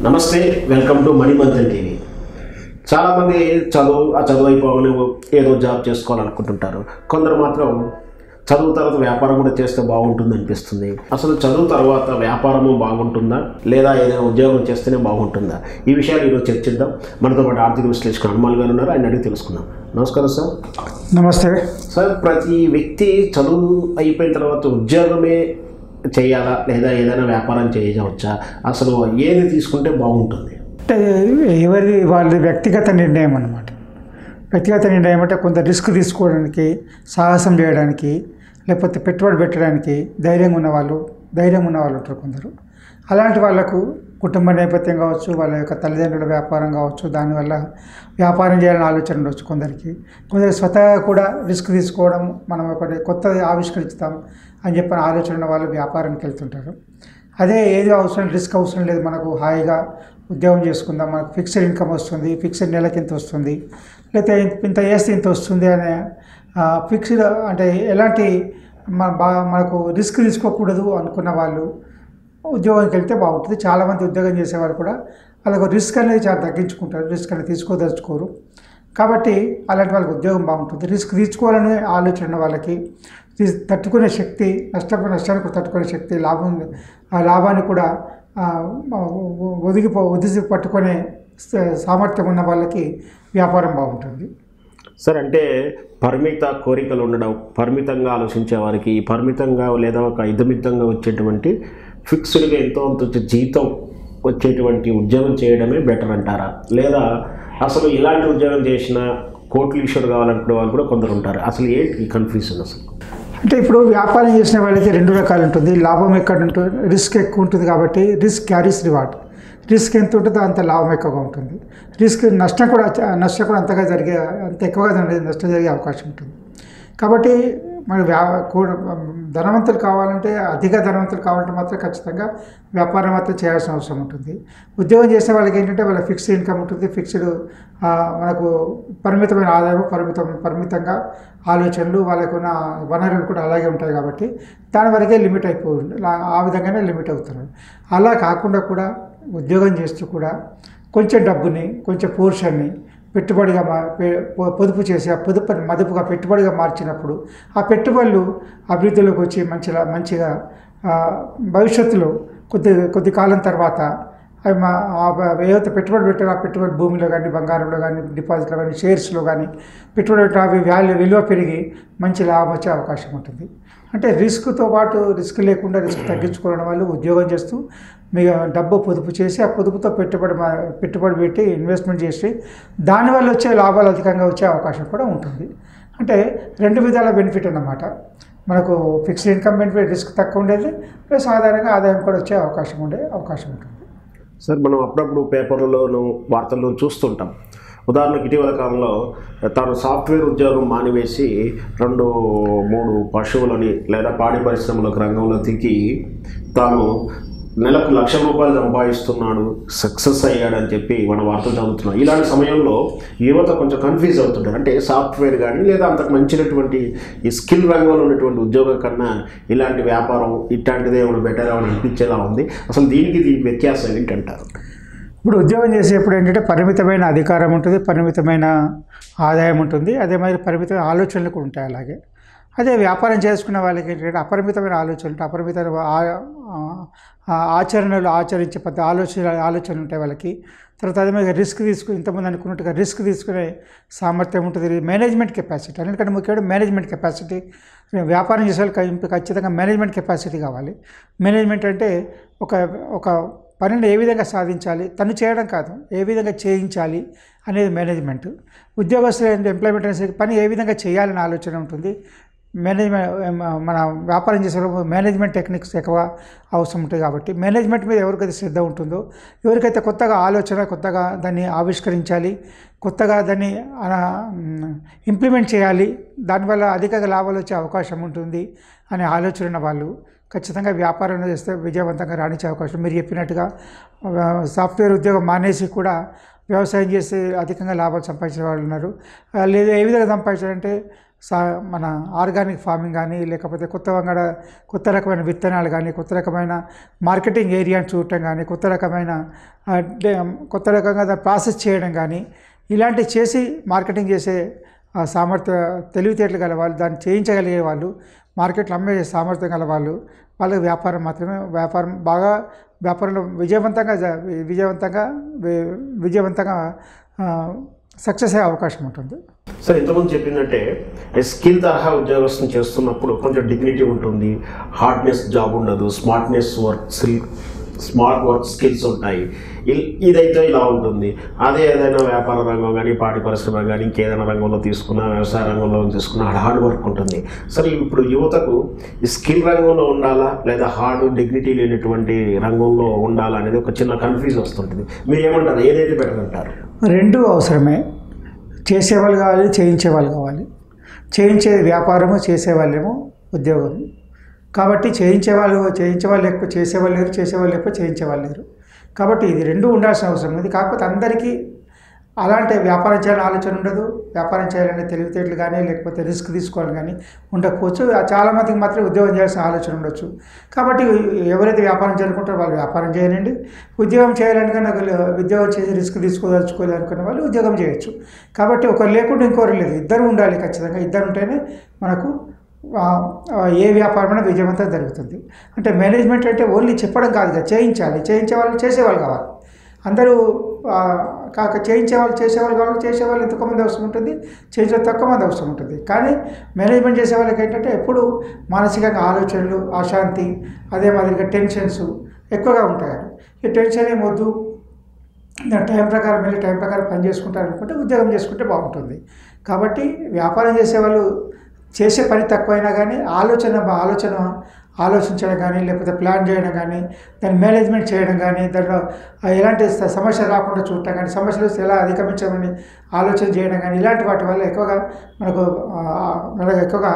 నమస్తే welcome to మణిమంతన్ TV చాలామంది చదువు ఆ చదువు అయిపోగానే ఏదో జాబ్ చేసుకోవాలనుకుంటుంటారు కొందరు మాత్రం చదువు తర్వాత వ్యాపారం కూడా చేస్తే బాగుంటుంది అనిపిస్తుంది అసలు చదువు తర్వాత వ్యాపారము బాగుంటుందా లేదా ఏదైనా ఉద్యోగం చేస్తేనే బాగుంటుందా ఈ విషయాలు ఈరోజు చర్చిద్దాం మనతో పాటు ఆర్థిక విశ్లేషకులు హనుమాన్ గారు ఉన్నారు ఆయన అడిగి తెలుసుకుందాం నమస్కారం సార్ నమస్తే సార్ ప్రతి వ్యక్తి చదువు అయిపోయిన తర్వాత ఉద్యోగమే చేయాలా లేదా ఏదైనా వ్యాపారం చేయవచ్చా అసలు ఏది తీసుకుంటే బాగుంటుంది అంటే ఎవరి వాళ్ళ వ్యక్తిగత నిర్ణయం అన్నమాట వ్యక్తిగత నిర్ణయం అంటే కొంత రిస్క్ తీసుకోవడానికి సాహసం చేయడానికి లేకపోతే పెట్టుబడి పెట్టడానికి ధైర్యంగా ఉన్న వాళ్ళు ధైర్యం ఉన్న వాళ్ళు ఉంటారు కొందరు అలాంటి వాళ్ళకు కుటుంబ నేపథ్యం కావచ్చు వాళ్ళ యొక్క తల్లిదండ్రుల వ్యాపారం కావచ్చు దానివల్ల వ్యాపారం చేయాలని ఆలోచన ఉండొచ్చు కొందరికి కొందరు స్వతహాగా కూడా రిస్క్ తీసుకోవడం మనం ఒకటి కొత్తది ఆవిష్కరిస్తాం అని చెప్పిన ఆలోచన ఉన్న వాళ్ళు వ్యాపారానికి వెళ్తుంటారు అదే ఏది అవసరం రిస్క్ అవసరం లేదు మనకు హాయిగా ఉద్యోగం చేసుకుందాం మనకు ఫిక్స్డ్ ఇన్కమ్ వస్తుంది ఫిక్స్డ్ నెలకి ఇంత వస్తుంది లేకపోతే ఇంత వేస్తే ఇంత వస్తుంది అనే ఫిక్స్డ్ అంటే ఎలాంటి మన బా మనకు రిస్క్ తీసుకోకూడదు అనుకున్న వాళ్ళు ఉద్యోగానికి వెళ్తే బాగుంటుంది చాలామంది ఉద్యోగం చేసేవారు కూడా వాళ్ళకు రిస్క్ అనేది చాలా తగ్గించుకుంటారు రిస్క్ అనేది తీసుకోదలుచుకోరు కాబట్టి అలాంటి వాళ్ళకి ఉద్యోగం బాగుంటుంది రిస్క్ తీసుకోవాలనే ఆలోచన ఉన్న వాళ్ళకి తీ- తట్టుకునే శక్తి నష్టప నష్టానికి కూడా తట్టుకునే శక్తి లాభం ఆ లాభాన్ని కూడా ఆ, ఒదిగిపో ఒదిసి పట్టుకునే స- సామర్థ్యం ఉన్న వాళ్ళకి వ్యాపారం బాగుంటుంది సార్ అంటే పరిమిత కోరికలు ఉండడం పరిమితంగా ఆలోచించే వారికి పరిమితంగా లేదా ఒక ఇదమితంగా వచ్చేటువంటి ఫిక్స్డ్గా ఎంతో అంత వచ్చే జీతం వచ్చేటువంటి ఉద్యోగం చేయడమే బెటర్ అంటారా లేదా అసలు ఇలాంటి ఉద్యోగం చేసిన కోట్లు ఈశ్వర్ కావాలనుకునే వాళ్ళు కూడా కొందరు ఉంటారు అసలు ఏంటి కన్ఫ్యూజన్ అసలు అంటే ఇప్పుడు వ్యాపారం చేసిన వాళ్ళకి రెండు రకాలు ఉంటుంది లాభం ఎక్కడ ఉంటుంది రిస్క్ ఎక్కువ ఉంటుంది కాబట్టి రిస్క్ క్యారీస్ రివార్డ్ రిస్క్ ఎంత ఉంటుందో అంత లాభం ఎక్కువగా ఉంటుంది రిస్క్ నష్టం కూడా చ- నష్టం కూడా అంతగా జరిగే అంత ఎక్కువగా జరిగే- నష్టం జరిగే అవకాశం ఉంటుంది కాబట్టి మరి వ్యా కూడా ధనవంతులు కావాలంటే అధిక ధనవంతులు కావాలంటే మాత్రం ఖచ్చితంగా వ్యాపారం మాత్రం చేయాల్సిన అవసరం ఉంటుంది ఉద్యోగం చేసే వాళ్ళకి ఏంటంటే వాళ్ళ ఫిక్స్డ్ ఇన్కమ్ ఉంటుంది ఫిక్స్డ్ మనకు పరిమితమైన ఆదాయం పరిమితం పరిమితంగా ఆలోచనలు వాళ్ళకున్న వనరులు కూడా అలాగే ఉంటాయి కాబట్టి దాని వరకే లిమిట్ అయిపోతుంది లా- ఆ విధంగానే లిమిట్ అవుతున్నారు అలా కాకుండా కూడా ఉద్యోగం చేస్తూ కూడా కొంచెం డబ్బుని కొంచెం పోర్షన్ని పెట్టుబడిగా మా పె- పొ- పొదుపు చేసి ఆ పొదుపుని మదుపుగా పెట్టుబడిగా మార్చినప్పుడు ఆ పెట్టుబడులు అభివృద్ధిలోకి వచ్చి మంచిగా మంచిగా ఆ, భవిష్యత్తులో కొద్ది కొద్ది కాలం తర్వాత అవి మా ఆ ప- ఏవైతే పెట్టుబడి పెట్టారో ఆ పెట్టుబడి భూమిలో కానీ బంగారంలో కానీ డిపాజిట్లో కానీ షేర్స్లో కానీ పెట్టుబడి పెట్టిన అవి వాల్యూ విలువ పెరిగి మంచి లాభం వచ్చే అవకాశం ఉంటుంది అంటే రిస్క్తో పాటు రిస్క్ లేకుండా రిస్క్ తగ్గించుకోవడం వాళ్ళు ఉద్యోగం చేస్తూ మీ డబ్బు పొదుపు చేసి ఆ పొదుపుతో పెట్టుబడి మా- పెట్టుబడి పెట్టి ఇన్వెస్ట్మెంట్ చేసి దానివల్ల వచ్చే లాభాలు అధికంగా వచ్చే అవకాశం కూడా ఉంటుంది అంటే రెండు విధాల బెనిఫిట్ అన్నమాట మనకు ఫిక్స్డ్ ఇన్కమ్ బెనిఫిట్ రిస్క్ తక్కువ ఉండేది ప్లస్ ఆధారంగా ఆదాయం కూడా వచ్చే అవకాశం ఉండే అవకాశం ఉంటుంది సార్ మనం అప్పుడప్పుడు పేపర్లలోనూ వార్తల్లో చూస్తుంటాం ఉదాహరణకు ఇటీవల కాలంలో తాను సాఫ్ట్వేర్ ఉద్యోగం మానివేసి రెండు మూడు పశువులని లేదా పాడి పరిశ్రమలకు రంగంలో దిగి తాను నెలకు లక్ష రూపాయలు సంపాదిస్తున్నాడు సక్సెస్ అయ్యాడని చెప్పి మన వార్తలు చదువుతున్నాం ఇలాంటి సమయంలో యువత కొంచెం కన్ఫ్యూజ్ అవుతుంటారు అంటే సాఫ్ట్వేర్ కానీ లేదా అంతకు మంచినటువంటి ఈ స్కిల్ రంగంలో ఉన్నటువంటి ఉద్యోగం కన్నా ఇలాంటి వ్యాపారం ఇట్లాంటిది ఏమైనా బెటర్ అని అనిపించేలా ఉంది అసలు దీనికి దీనికి వ్యత్యాసం ఏంటంటారు ఇప్పుడు ఉద్యోగం చేసేప్పుడు ఏంటంటే పరిమితమైన అధికారం ఉంటుంది పరిమితమైన ఆదాయం ఉంటుంది అదే మరి పరిమితమైన ఆలోచనలు కూడా ఉంటాయి అలాగే అదే వ్యాపారం చేసుకున్న వాళ్ళకి ఏంటంటే అపరిమితమైన ఆలోచనలు అపరిమితమైన ఆ- ఆ- ఆచరణలు ఆచరించే పెద్ద ఆలోచన ఆలోచనలు ఉంటాయి వాళ్ళకి తర్వాత అదే మరి రిస్క్ తీసుకుని ఇంతకుముందు అనుకున్నట్టుగా రిస్క్ తీసుకునే సామర్థ్యం ఉంటుంది మేనేజ్మెంట్ కెపాసిటీ అన్నిటికంటే ముఖ్యమైన మేనేజ్మెంట్ కెపాసిటీ వ్యాపారం చేసే వాళ్ళకి ఖచ్చితంగా మేనేజ్మెంట్ కెపాసిటీ కావాలి మేనేజ్మెంట్ అంటే ఒక ఒక పనిని ఏ విధంగా సాధించాలి తను చేయడం కాదు ఏ విధంగా చేయించాలి అనేది మేనేజ్మెంట్ ఉద్యోగస్తులు ఎంప్లాయ్మెంట్ అనేసరికి పని ఏ విధంగా చేయాలని ఆలోచన ఉంటుంది మేనేజ్మెంట్ మన వ్యాపారం చేసేటప్పుడు మేనేజ్మెంట్ టెక్నిక్స్ ఎక్కువ అవసరం ఉంటుంది కాబట్టి మేనేజ్మెంట్ మీద ఎవరికైతే శ్రద్ధ ఉంటుందో ఎవరికైతే కొత్తగా ఆలోచన కొత్తగా దాన్ని ఆవిష్కరించాలి కొత్తగా దాన్ని ఇంప్లిమెంట్ చేయాలి దానివల్ల అధిక లాభాలు వచ్చే అవకాశం ఉంటుంది అనే ఆలోచన ఉన్న వాళ్ళు ఖచ్చితంగా వ్యాపారం చేస్తే విజయవంతంగా రాణించే అవకాశం మీరు చెప్పినట్టుగా ఆ, సాఫ్ట్వేర్ ఉద్యోగం మానేసి కూడా వ్యవసాయం చేసి అధికంగా లాభాలు సంపాదించిన వాళ్ళు ఉన్నారు ఆ, లేదా ఏ విధంగా సంపాదించారంటే సా మన ఆర్గానిక్ ఫార్మింగ్ కానీ లేకపోతే కొత్త వంగడ కొత్త రకమైన విత్తనాలు కానీ కొత్త రకమైన మార్కెటింగ్ ఏరియాని చూడటం కానీ కొత్త రకమైన ఆ, డే- కొత్త రకంగా దాన్ని ప్రాసెస్ చేయడం కానీ ఇలాంటివి చేసి మార్కెటింగ్ చేసే ఆ సామర్థ్య తెలివితేటలు గల వాళ్ళు దాన్ని చేయించగలిగే వాళ్ళు మార్కెట్లో అమ్మే సామర్థ్యం గల వాళ్ళు వాళ్ళకి వ్యాపారం మాత్రమే వ్యాపారం బాగా వ్యాపారంలో విజయవంతంగా జ- విజయవంతంగా వి- విజయవంతంగా సక్సెస్ అయ్యే అవకాశం ఉంటుంది సార్ ఇంతకుముందు చెప్పిందంటే స్కిల్ తరహా ఉద్యోగస్తులు చేస్తున్నప్పుడు కొంచెం డిగ్నిటీ ఉంటుంది హార్డ్నెస్ జాబ్ ఉండదు smartness work skill smart work skills ఉంటాయి ఇల్- ఇదైతే ఇలా ఉంటుంది అదే ఏదైనా వ్యాపార రంగం కానీ పాడి పరిశ్రమ కానీ ఇంకేదైనా రంగంలో తీసుకున్నా వ్యవసాయ రంగంలో తీసుకున్నా హార్డ్ వర్క్ ఉంటుంది సరే ఇప్పుడు యువతకు ఈ స్కిల్ రంగంలో ఉండాలా లేదా హార్డ్ డిగ్నిటీ లేనటువంటి రంగంలో ఉండాలా అనేది ఒక చిన్న కన్ఫ్యూజ్ వస్తుంటుంది మీరు ఏమంటారు ఏదైతే బెటర్ అంటారు రెండు అవసరమే చేసేవాళ్ళు కావాలి చేయించేవాళ్ళు కావాలి చేయించే వ్యాపారము చేసేవాళ్ళేమో ఉద్యోగం కాబట్టి చేయించేవాళ్ళు చేయించేవాళ్ళు ఎక్కువ చేసేవాళ్ళు లేరు చేసేవాళ్ళు ఎక్కువ చేయించేవాళ్ళు లేరు కాబట్టి ఇది రెండు ఉండాల్సిన అవసరం ఉంది కాకపోతే అందరికీ అలాంటి వ్యాపారం చేయాలని ఆలోచన ఉండదు వ్యాపారం చేయాలనే తెలివితేటలు కానీ లేకపోతే రిస్క్ తీసుకోవాలని కానీ ఉండకపోవచ్చు ఆ చాలా మందికి మాత్రం ఉద్యోగం చేయాల్సిన ఆలోచన ఉండొచ్చు కాబట్టి ఎవరైతే వ్యాపారం చేయాలనుకుంటారో వాళ్ళు వ్యాపారం చేయనండి ఉద్యోగం చేయాలని కానీ ఒకళ్ళు ఉద్యోగం చేసి రిస్క్ తీసుకోదలుచుకోవాలి అనుకునే వాళ్ళు ఉద్యోగం చేయొచ్చు కాబట్టి ఒకరు లేకుండా ఇంకొకరు లేదు ఇద్దరు ఉండాలి ఖచ్చితంగా ఇద్దరు ఉంటేనే మనకు ఆ, ఆ, ఏ వ్యాపారమైనా విజయవంతం జరుగుతుంది అంటే మేనేజ్మెంట్ అంటే ఓన్లీ చెప్పడం కాదు కదా చేయించాలి చేయించే వాళ్ళు చేసేవాళ్ళు కావాలి అందరూ ఆ, కాక చేయించే వాళ్ళు చేసేవాళ్ళు కావాలి చేసేవాళ్ళు తక్కువ మంది అవసరం ఉంటుంది చేసే తక్కువ మంది అవసరం ఉంటుంది కానీ మేనేజ్మెంట్ చేసే వాళ్ళకి ఏంటంటే ఎప్పుడు మానసికంగా ఆలోచనలు అశాంతి అదే మాదిరిగా టెన్షన్స్ ఎక్కువగా ఉంటాయి ఈ టెన్షన్ ఏమొద్దు నా టైం ప్రకారం వెళ్ళి టైం ప్రకారం పని చేసుకుంటారు అనుకుంటే ఉద్యోగం చేసుకుంటే బాగుంటుంది కాబట్టి వ్యాపారం చేసేవాళ్ళు చేసే పని తక్కువైనా కానీ ఆలోచన ఆలోచన ఆలోచించడం కానీ లేకపోతే ప్లాన్ చేయడం కానీ దాన్ని మేనేజ్మెంట్ చేయడం కానీ దాంట్లో ఆ ఎలాంటి స- సమస్య రాకుండా చూడటం కానీ సమస్యలు వస్తే ఎలా అధిగమించమని ఆలోచన చేయడం కానీ ఇలాంటి వాటి వల్ల ఎక్కువగా మనకు ఆ, మనకు ఎక్కువగా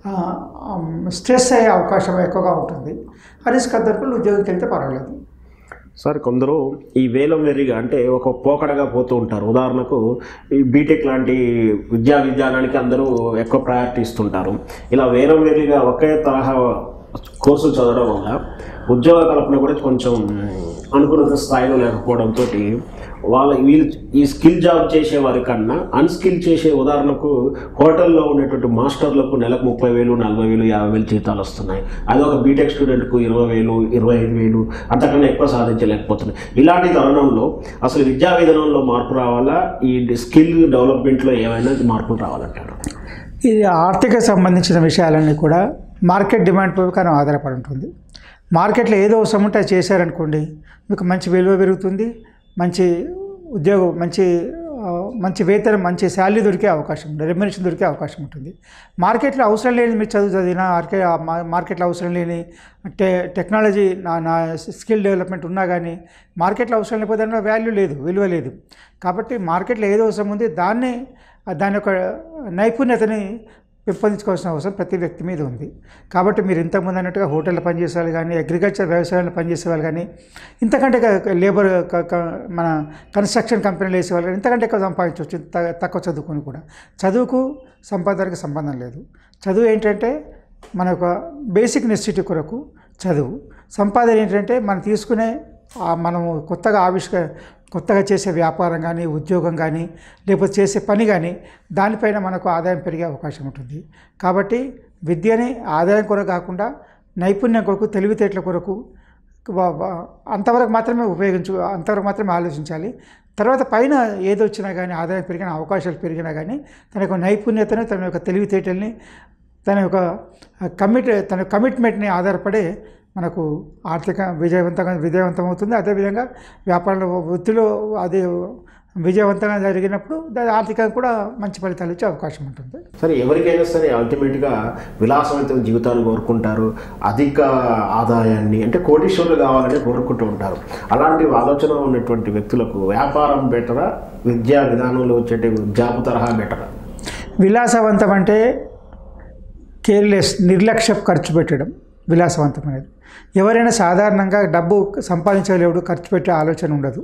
స్ట్రెస్ అయ్యే అవకాశం ఎక్కువగా ఉంటుంది ఆ రిస్క్ అందరికీ ఉద్యోగికి వెళ్తే పర్వాలేదు సార్ కొందరు ఈ వేలం వెర్రిగా అంటే ఒక పోకడగా పోతూ ఉంటారు ఉదాహరణకు ఈ బీటెక్ లాంటి విద్యా విజ్ఞానానికి అందరూ ఎక్కువ ప్రయారిటీ ఇస్తుంటారు ఇలా వేలం వెర్రిగా ఒకే తరహా కోర్సులు చదవడం వల్ల ఉద్యోగ కల్పన కూడా కొంచెం అనుకున్న స్థాయిలో లేకపోవడంతో వాళ్ళ వీళ్ళు ఈ స్కిల్ జాబ్ చేసే వారి కన్నా అన్స్కిల్ చేసే ఉదాహరణకు హోటల్లో ఉండేటువంటి మాస్టర్లకు నెలకు ముప్పై వేలు నలభై వేలు యాభై వేలు జీతాలు వస్తున్నాయి అదే ఒక బీటెక్ స్టూడెంట్కు ఇరవై వేలు ఇరవై ఐదు వేలు అంతకన్నా ఎక్కువ సాధించలేకపోతున్నాయి ఇలాంటి తరుణంలో అసలు విద్యా విధానంలో మార్పు రావాలా ఈ స్కిల్ డెవలప్మెంట్లో ఏమైనా మార్పులు రావాలంటారు ఇది ఆర్థిక సంబంధించిన విషయాలన్నీ కూడా మార్కెట్ డిమాండ్ ప్రకారం ఆధారపడి ఉంటుంది మార్కెట్లో ఏదో అవసరం ఉంటే అది చేశారనుకోండి మీకు మంచి విలువ పెరుగుతుంది మంచి ఉద్యోగం మంచి ఆ, మంచి వేతనం మంచి శాలరీ దొరికే అవకాశం ఉంటుంది రెమ్యునేషన్ దొరికే అవకాశం ఉంటుంది మార్కెట్లో అవసరం లేని మీరు చదువు చదివినా మార్కె మా- మార్కెట్లో అవసరం లేని టె టెక్నాలజీ నా నా స్కిల్ డెవలప్మెంట్ ఉన్నా కానీ మార్కెట్లో అవసరం లేకపోతే దానిలో వాల్యూ లేదు విలువ లేదు కాబట్టి మార్కెట్లో ఏదో అవసరం ఉంది దాన్ని దాని యొక్క నైపుణ్యతని పెంపొందించుకోవాల్సిన అవసరం ప్రతి వ్యక్తి మీద ఉంది కాబట్టి మీరు ఇంతకుముందు అన్నట్టుగా హోటల్లో పనిచేసే వాళ్ళు కానీ అగ్రికల్చర్ వ్యవసాయంలో పనిచేసే వాళ్ళు కానీ ఇంతకంటే క- లేబర్ క- క- మన కన్స్ట్రక్షన్ కంపెనీలు వేసే వాళ్ళు కానీ ఇంతకంటే ఎక్కువ సంపాదించవచ్చు త- తక్కువ చదువుకొని కూడా చదువుకు సంపాదనకి సంబంధం లేదు చదువు ఏంటంటే మన యొక్క బేసిక్ నెసిటీ కొరకు చదువు సంపాదన ఏంటంటే మనం తీసుకునే ఆ మనము కొత్తగా ఆవిష్క కొత్తగా చేసే వ్యాపారం కానీ ఉద్యోగం కానీ లేకపోతే చేసే పని కానీ దానిపైన మనకు ఆదాయం పెరిగే అవకాశం ఉంటుంది కాబట్టి విద్యని ఆదాయం కొరకు కాకుండా నైపుణ్యం కొరకు తెలివితేటల కొరకు వా- వా- అంతవరకు మాత్రమే ఉపయోగించు అంతవరకు మాత్రమే ఆలోచించాలి తర్వాత పైన ఏది వచ్చినా కానీ ఆదాయం పెరిగిన అవకాశాలు పెరిగినా కానీ తన యొక్క నైపుణ్యతను తన యొక్క తెలివితేటల్ని తన యొక్క కమిట్ తన కమిట్మెంట్ని ఆధారపడే మనకు ఆర్థిక విజయవంతంగా విజయవంతం అవుతుంది అదేవిధంగా వ్యాపారంలో వృత్తిలో అది విజయవంతంగా జరిగినప్పుడు దాని ఆర్థికంగా కూడా మంచి ఫలితాలు ఇచ్చే అవకాశం ఉంటుంది సరే ఎవరికైనా సరే అల్టిమేట్గా విలాసవంతమైన జీవితాన్ని కోరుకుంటారు అధిక ఆదాయాన్ని అంటే కోటీశ్వరులు కావాలని కోరుకుంటూ ఉంటారు అలాంటి ఆలోచన ఉన్నటువంటి వ్యక్తులకు వ్యాపారం బెటరా విద్యా విధానంలో వచ్చే జాబ్ తరహా బెటరా విలాసవంతం అంటే కేర్లెస్ నిర్లక్ష్య ఖర్చు పెట్టడం విలాసవంతం అనేది ఎవరైనా సాధారణంగా డబ్బు సంపాదించలేడు ఖర్చు పెట్టే ఆలోచన ఉండదు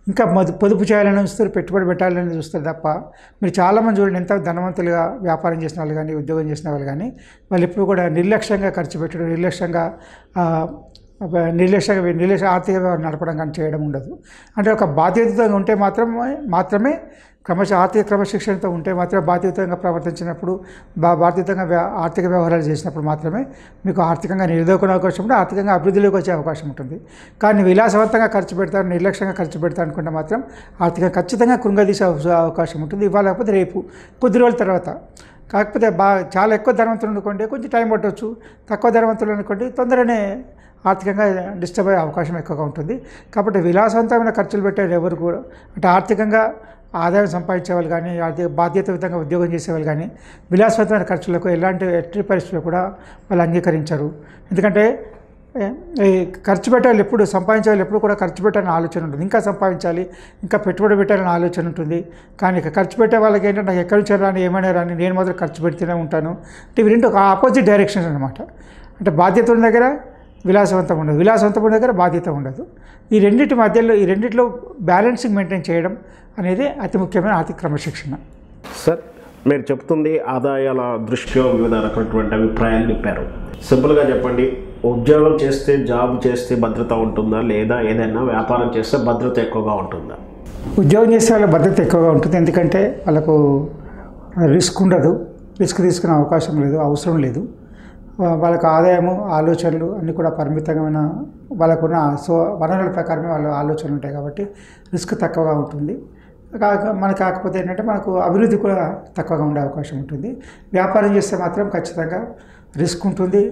ఇంకా మదు పొదుపు చేయాలని చూస్తారు పెట్టుబడి పెట్టాలని చూస్తారు తప్ప మీరు చాలామంది చూడండి ఎంత ధనవంతులుగా వ్యాపారం చేసిన వాళ్ళు కానీ ఉద్యోగం చేసిన వాళ్ళు కానీ వాళ్ళు ఎప్పుడు కూడా నిర్లక్ష్యంగా ఖర్చు పెట్టడం నిర్లక్ష్యంగా ఆ, ఒక నిర్లక్ష్యంగా నిర్లక్ష్య ఆర్థిక వ్యవహారం నడపడం కానీ చేయడం ఉండదు అంటే ఒక బాధ్యతగా ఉంటే మాత్రమే మాత్రమే క్రమశ ఆర్థిక క్రమశిక్షణతో ఉంటే మాత్రమే బాధ్యతంగా ప్రవర్తించినప్పుడు బా బాధ్యతంగా వ్యా- ఆర్థిక వ్యవహారాలు చేసినప్పుడు మాత్రమే మీకు ఆర్థికంగా నిలదొక్కునే అవకాశం ఉంటుంది ఆర్థికంగా అభివృద్ధిలోకి వచ్చే అవకాశం ఉంటుంది కానీ విలాసవంతంగా ఖర్చు పెడతారు నిర్లక్ష్యంగా ఖర్చు పెడతారు అనుకుంటే మాత్రం ఆర్థికంగా ఖచ్చితంగా కృంగదీసే అవ- అవకాశం ఉంటుంది ఇవాళ లేకపోతే రేపు కొద్ది రోజుల తర్వాత కాకపోతే బాగా చాలా ఎక్కువ ధనవంతులు అనుకోండి కొంచెం టైం పట్టవచ్చు తక్కువ ధనవంతులు అనుకోండి తొందరనే ఆర్థికంగా డిస్టర్బ్ అయ్యే అవకాశం ఎక్కువగా ఉంటుంది కాబట్టి విలాసవంతమైన ఖర్చులు పెట్టారు ఎవరు కూడా అంటే ఆర్థికంగా ఆదాయం సంపాదించే వాళ్ళు కానీ ఆర్థిక బాధ్యతాయుతంగా ఉద్యోగం చేసేవాళ్ళు కానీ విలాసవంతమైన ఖర్చులకు ఎలాంటి ఎట్టి పరిస్థితుల్లో కూడా వాళ్ళు అంగీకరించరు ఎందుకంటే ఏ, ఈ ఖర్చు పెట్టాలి ఎప్పుడు సంపాదించే వాళ్ళు ఎప్పుడు కూడా ఖర్చు పెట్టాలని ఆలోచన ఉంటుంది ఇంకా సంపాదించాలి ఇంకా పెట్టుబడి పెట్టాలని ఆలోచన ఉంటుంది కానీ ఇక ఖర్చు పెట్టే వాళ్ళకి ఏంటంటే నాకు ఎక్కడి నుంచి రాని ఏమైనా రాని నేను మాత్రం ఖర్చు పెడుతూనే ఉంటాను అంటే ఇవి రెండు ఒక ఆపోజిట్ డైరెక్షన్స్ అనమాట అంటే బాధ్యత ఉన్న దగ్గర విలాసవంతం ఉండదు విలాసవంతం ఉన్న దగ్గర బాధ్యత ఉండదు ఈ రెండింటి మధ్యలో ఈ రెండిట్లో బ్యాలెన్సింగ్ మెయింటైన్ చేయడం అనేది అతి ముఖ్యమైన ఆర్థిక క్రమశిక్షణ సార్ మీరు చెప్తుంది ఆదాయాల దృష్ట్యా వివిధ రకమైనటువంటి అభిప్రాయాలు చెప్పారు సింపుల్గా చెప్పండి ఉద్యోగం చేస్తే జాబ్ చేస్తే భద్రత ఉంటుందా లేదా ఏదైనా వ్యాపారం చేస్తే భద్రత ఎక్కువగా ఉంటుందా ఉద్యోగం చేసే వాళ్ళ భద్రత ఎక్కువగా ఉంటుంది ఎందుకంటే వాళ్ళకు రిస్క్ ఉండదు రిస్క్ తీసుకునే అవకాశం లేదు అవసరం లేదు వా- వాళ్ళకు ఆదాయము ఆలోచనలు అన్నీ కూడా పరిమితమైన వాళ్ళకున్న సో వనరుల ప్రకారమే వాళ్ళ ఆలోచనలు ఉంటాయి కాబట్టి రిస్క్ తక్కువగా ఉంటుంది కాక మనకు కాకపోతే ఏంటంటే మనకు అభివృద్ధి కూడా తక్కువగా ఉండే అవకాశం ఉంటుంది వ్యాపారం చేస్తే మాత్రం ఖచ్చితంగా రిస్క్ ఉంటుంది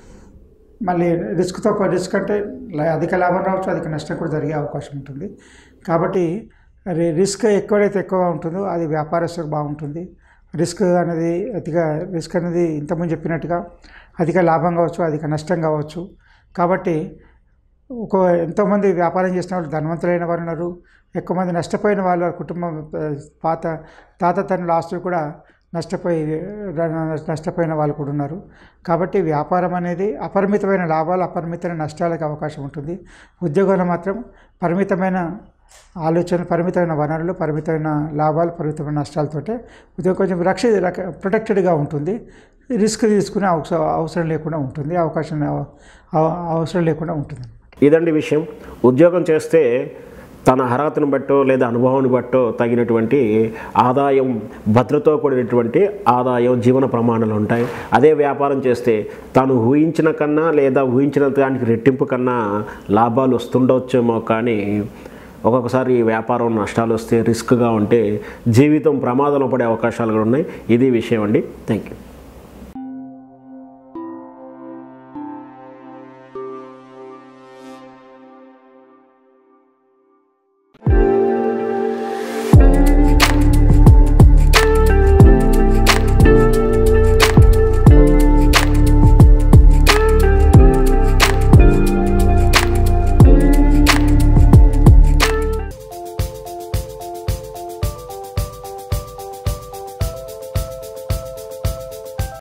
మళ్ళీ రిస్క్తో రిస్క్ అంటే లా- అధిక లాభం రావచ్చు అధిక నష్టం కూడా జరిగే అవకాశం ఉంటుంది కాబట్టి రి- రిస్క్ ఎక్కడైతే ఎక్కువగా ఉంటుందో అది వ్యాపారస్తులకు బాగుంటుంది రిస్క్ అనేది అతిగా రిస్క్ అనేది ఇంతకుముందు చెప్పినట్టుగా అధిక లాభం కావచ్చు అధిక నష్టం కావచ్చు కాబట్టి ఒక ఎంతోమంది వ్యాపారం చేసిన వాళ్ళు ధనవంతులైన వారు ఉన్నారు ఎక్కువ మంది నష్టపోయిన వాళ్ళు వారి కుటుంబం ఆ, పాత తాత తండ్రుల ఆస్తులు కూడా నష్టపోయి నష్టపోయిన వాళ్ళు కూడా ఉన్నారు కాబట్టి వ్యాపారం అనేది అపరిమితమైన లాభాలు అపరిమితమైన నష్టాలకు అవకాశం ఉంటుంది ఉద్యోగంలో మాత్రం పరిమితమైన ఆలోచన పరిమితమైన వనరులు పరిమితమైన లాభాలు పరిమితమైన నష్టాలతోటే ఉద్యోగం కొంచెం రక్ష రక- ప్రొటెక్టెడ్గా ఉంటుంది రిస్క్ తీసుకునే అవస- అవసరం లేకుండా ఉంటుంది అవకాశం అవ- అవ- అవసరం లేకుండా ఉంటుంది ఇదండి విషయం ఉద్యోగం చేస్తే తన అర్హతను బట్టో లేదా అనుభవాన్ని బట్టో తగినటువంటి ఆదాయం భద్రతో కూడినటువంటి ఆదాయం జీవన ప్రమాణాలు ఉంటాయి అదే వ్యాపారం చేస్తే తాను ఊహించిన కన్నా లేదా ఊహించిన దానికి రెట్టింపు కన్నా లాభాలు వస్తుండవచ్చేమో కానీ ఒక్కొక్కసారి ఈ వ్యాపారం నష్టాలు వస్తే రిస్క్గా ఉంటే జీవితం ప్రమాదంలో పడే అవకాశాలు కూడా ఉన్నాయి ఇది విషయం అండి థ్యాంక్ యూ